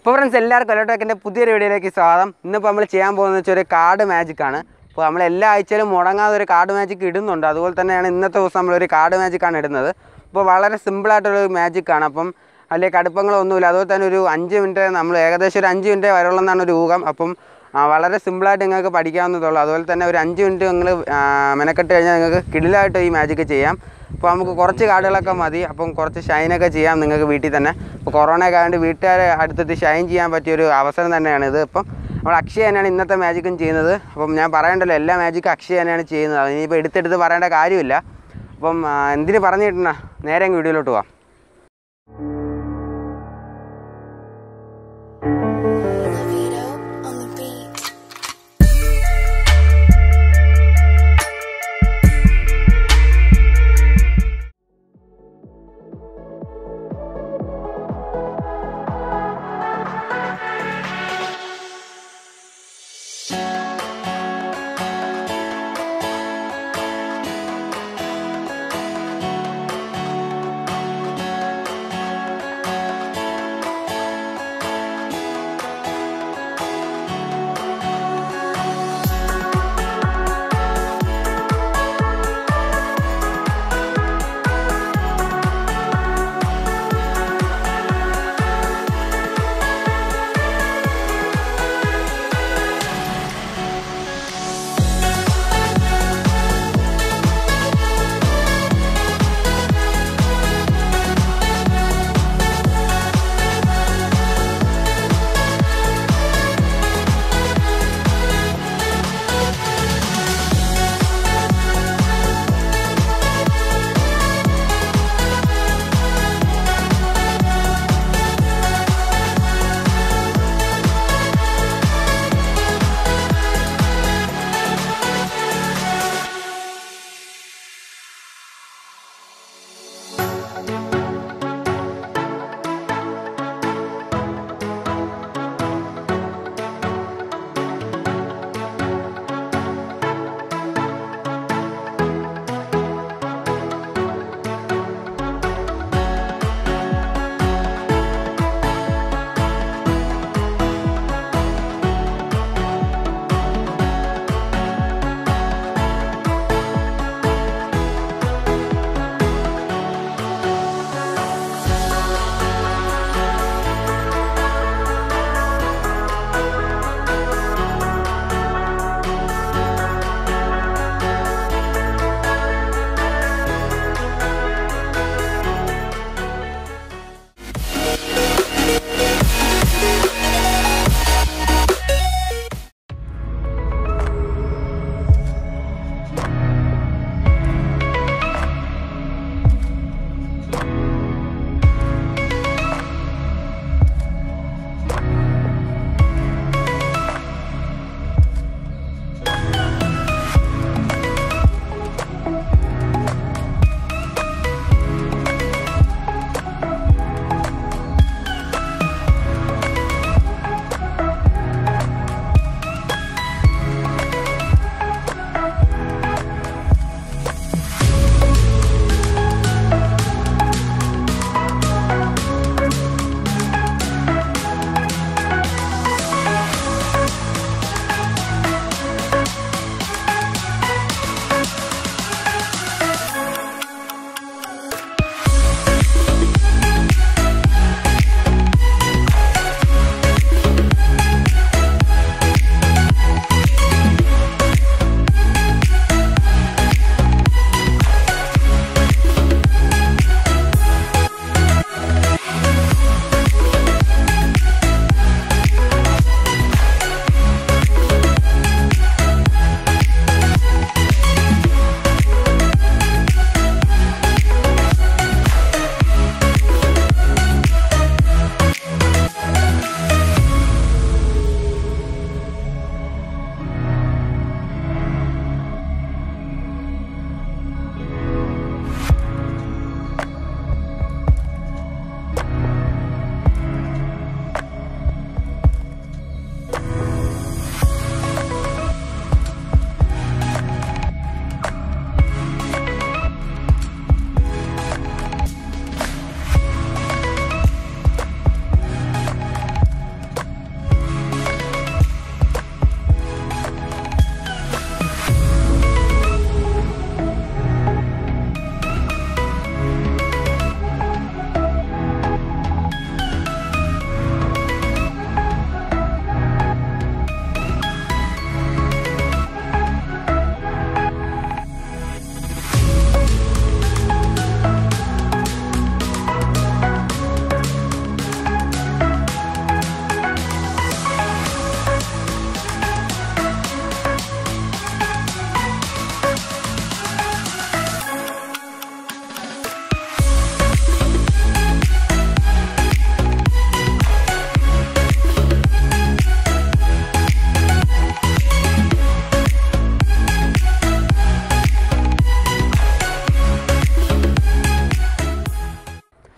അപ്പോൾ ഫ്രണ്ട്സ് എല്ലാവർക്കും എലോട്ടോക്കിൻ്റെ പുതിയൊരു വീഡിയോയിലേക്ക് സ്വാഗതം ഇന്നിപ്പോൾ നമ്മൾ ചെയ്യാൻ പോകുന്നത് വെച്ചാൽ ഒരു കാർഡ് മാജിക് ആണ് അപ്പോൾ നമ്മൾ എല്ലാ ആഴ്ചയിലും മുടങ്ങാതെ ഒരു കാർഡ് മാജിക് ഇടുന്നുണ്ട് അതുപോലെ തന്നെയാണ് ഇന്നത്തെ ദിവസം നമ്മളൊരു കാർഡ് മാജിക് ആണ് ഇടുന്നത് അപ്പോൾ വളരെ സിമ്പിളായിട്ടുള്ളൊരു മാജിക് ആണ് അപ്പം അതിലെ കടുപ്പങ്ങളൊന്നുമില്ല അതുപോലെ തന്നെ ഒരു അഞ്ച് മിനിറ്റ് നമ്മൾ ഏകദേശം ഒരു അഞ്ച് മിനിറ്റ് വരുള്ളൂ ഒരു ഊഹം അപ്പം ആ, വളരെ സിമ്പിളായിട്ട് നിങ്ങൾക്ക് പഠിക്കാവുന്നതുള്ളൂ അതുപോലെ തന്നെ ഒരു അഞ്ച് മിനിറ്റ് നിങ്ങൾ മെനക്കെട്ട് കഴിഞ്ഞാൽ നിങ്ങൾക്ക് കിടിലായിട്ട് ഈ മാജിക്ക് ചെയ്യാം അപ്പോൾ നമുക്ക് കുറച്ച് കാർഡുകളൊക്കെ മതി അപ്പം കുറച്ച് ഷൈനൊക്കെ ചെയ്യാം നിങ്ങൾക്ക് വീട്ടിൽ തന്നെ ഇപ്പോൾ കൊറോണയൊക്കെ ആയതുകൊണ്ട് വീട്ടുകാരെ അടുത്തിട്ട് ഷൈൻ ചെയ്യാൻ പറ്റിയൊരു അവസരം തന്നെയാണ് ഇത് ഇപ്പം നമ്മൾ അക്ഷയ തന്നെയാണ് ഇന്നത്തെ മാജിക്കും ചെയ്യുന്നത് അപ്പം ഞാൻ പറയണ്ടല്ലോ എല്ലാ മാജിക്കും അക്ഷയ തന്നെയാണ് ചെയ്യുന്നത് അത് ഇനിയിപ്പോൾ എടുത്തെടുത്ത് പറയേണ്ട കാര്യമില്ല അപ്പം ആ, എന്തിന് പറഞ്ഞിട്ടുണ്ട നേരെ അങ്ങ് വീഡിയോയിലോട്ട് പോവാം Vito on the beat.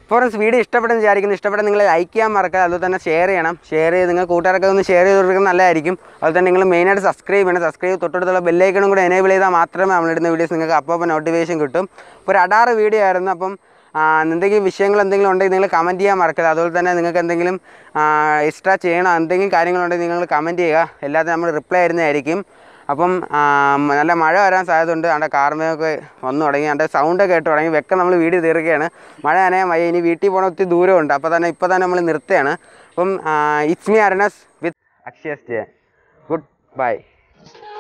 ഫോറൻസ് വീഡിയോ ഇഷ്ടപ്പെടുന്ന വിചാരിക്കുന്നു ഇഷ്ടപ്പെട്ട നിങ്ങൾ ലൈക്ക് ചെയ്യാൻ മറക്കുക അതുപോലെ തന്നെ ഷെയർ ചെയ്യണം ഷെയർ ചെയ്ത് നിങ്ങൾ കൂട്ടുകാരൊക്കെ ഒന്ന് ഷെയർ ചെയ്ത് കൊടുക്കുന്നത് നല്ലതായിരിക്കും അതുപോലെ തന്നെ നിങ്ങൾ മെയിനായിട്ട് സബ്സ്ക്രൈബ് ചെയ്യണം സബ്സ്ക്രൈബ് തൊട്ടടുത്തുള്ള ബെല്ലൈക്കണും കൂടെ എനേബിൾ ചെയ്താൽ മാത്രമേ നമ്മളിടുന്ന വീഡിയോസ് നിങ്ങൾക്ക് അപ്പോൾ അപ്പോൾ നോട്ടിഫിക്കേഷൻ കിട്ടും ഇപ്പോൾ ഒരു അടാറ് വീഡിയോ ആയിരുന്നു അപ്പം ആ, എന്തെങ്കിലും വിഷയങ്ങൾ എന്തെങ്കിലും ഉണ്ടെങ്കിൽ നിങ്ങൾ കമൻറ്റ് ചെയ്യാൻ മറക്കരുത് അതുപോലെ തന്നെ നിങ്ങൾക്ക് എന്തെങ്കിലും എക്സ്ട്രാ ചെയ്യണം എന്തെങ്കിലും കാര്യങ്ങളുണ്ടെങ്കിൽ നിങ്ങൾ കമൻറ്റ് ചെയ്യുക എല്ലാത്തിനും നമ്മൾ റിപ്ലൈ തരുന്നതായിരിക്കും അപ്പം ആ, നല്ല മഴ വരാൻ സാധ്യതയുണ്ട് അവിടെ കാർമയൊക്കെ വന്നു തുടങ്ങി അവിടെ സൗണ്ട് കേട്ട് തുടങ്ങി വെക്കം നമ്മൾ വീഡിയോ തീർക്കുകയാണ് മഴ നനയാൻ വയ്യ ഇനി വീട്ടിൽ പോകണ ഒത്തിരി ദൂരമുണ്ട് അപ്പോൾ തന്നെ ഇപ്പോൾ തന്നെ നമ്മൾ നിർത്തുകയാണ് അപ്പം ഇറ്റ്സ് മീ അരണസ് with Akshaya stay good by